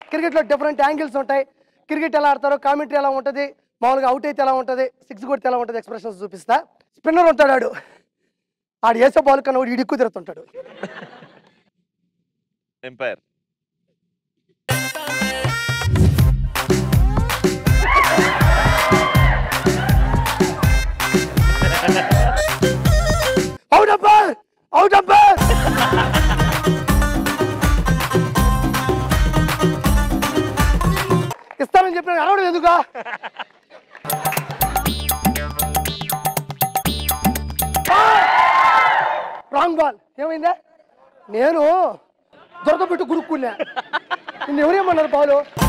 క్రికెట్లో different angles ఉంటాయి cricket ఎలా ఆడతారో కామెంటరీ ఎలా ఉంటుంది మామూలుగా అవుట్ అయితే ఎలా ఉంటుంది సిక్స్ కొడితే ఎలా ఉంటుంది ఎక్స్ప్రెషన్స్ చూపిస్తా స్పిన్నర్ ఉంటాడు ఆడు ఆడు వేసే బాల్ కన్నా వాడు ఇడుక్కు తిరుగుతుంటాడు umpire out umpire out umpire ఇస్తానని చెప్పిన అరవడం ఎందుకా రాంగ్ బాల్ ఏమైందా నేను దొరకబెట్టు గురుక్కున్నా నిన్ను ఎవరేమన్నారు బాలు